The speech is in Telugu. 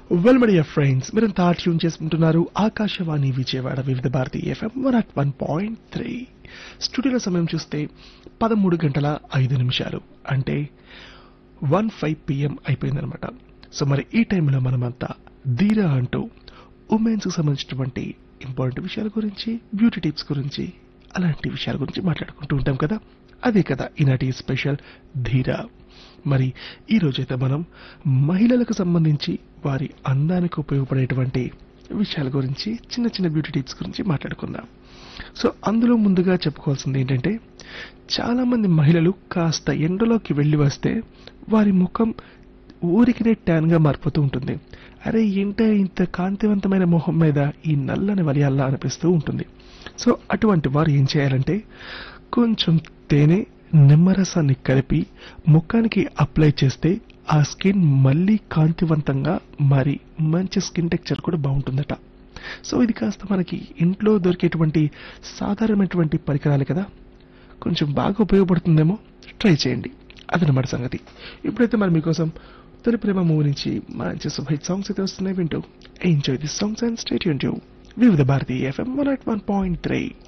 వెల్ మీడియా ఫ్రెండ్స్ మీరంతా ట్యూన్ చేసుకుంటున్నారు Akashvani Vijayawada Vividh Bharati FM one at one point three స్టూడియోలో సమయం చూస్తే పదమూడు గంటల ఐదు నిమిషాలు అంటే వన్ ఫైవ్ పిఎం అయిపోయిందనమాట సో మరి ఈ టైంలో మనమంతా ధీరా అంటూ ఉమెన్స్ కు సంబంధించినటువంటి ఇంపార్టెంట్ విషయాల గురించి బ్యూటీ టిప్స్ గురించి అలాంటి విషయాల గురించి మాట్లాడుకుంటూ ఉంటాం కదా అదే కదా ఈనాటి స్పెషల్ ధీరా మరి ఈ రోజైతే మనం మహిళలకు సంబంధించి వారి అందానికి ఉపయోగపడేటువంటి విషయాల గురించి చిన్న చిన్న బ్యూటీ టిప్స్ గురించి మాట్లాడుకుందాం సో అందులో ముందుగా చెప్పుకోవాల్సింది ఏంటంటే చాలా మంది మహిళలు కాస్త ఎండలోకి వెళ్ళి వస్తే వారి ముఖం ఊరికినే ట్యాన్ గా మారిపోతూ ఉంటుంది అరే ఏంటే ఇంత కాంతివంతమైన మొహం మీద ఈ నల్లని వలియాల్లా అనిపిస్తూ ఉంటుంది సో అటువంటి వారు ఏం చేయాలంటే కొంచెం తేనె నిమ్మరసాన్ని కలిపి ముఖానికి అప్లై చేస్తే ఆ స్కిన్ మళ్ళీ కాంతివంతంగా మరి మంచి స్కిన్ టెక్చర్ కూడా బాగుంటుందట సో ఇది కాస్త మనకి ఇంట్లో దొరికేటువంటి సాధారణమైనటువంటి పరికరాలు కదా కొంచెం బాగా ఉపయోగపడుతుందేమో ట్రై చేయండి అదనమాట సంగతి ఇప్పుడైతే మరి మీకోసం తొలి ప్రేమ మూవీ నుంచి మంచి సూపర్ సాంగ్స్ అయితే వస్తున్నాయి వింటూ enjoy the songs and stay యూన్ Vividh Bharati FM one at one point three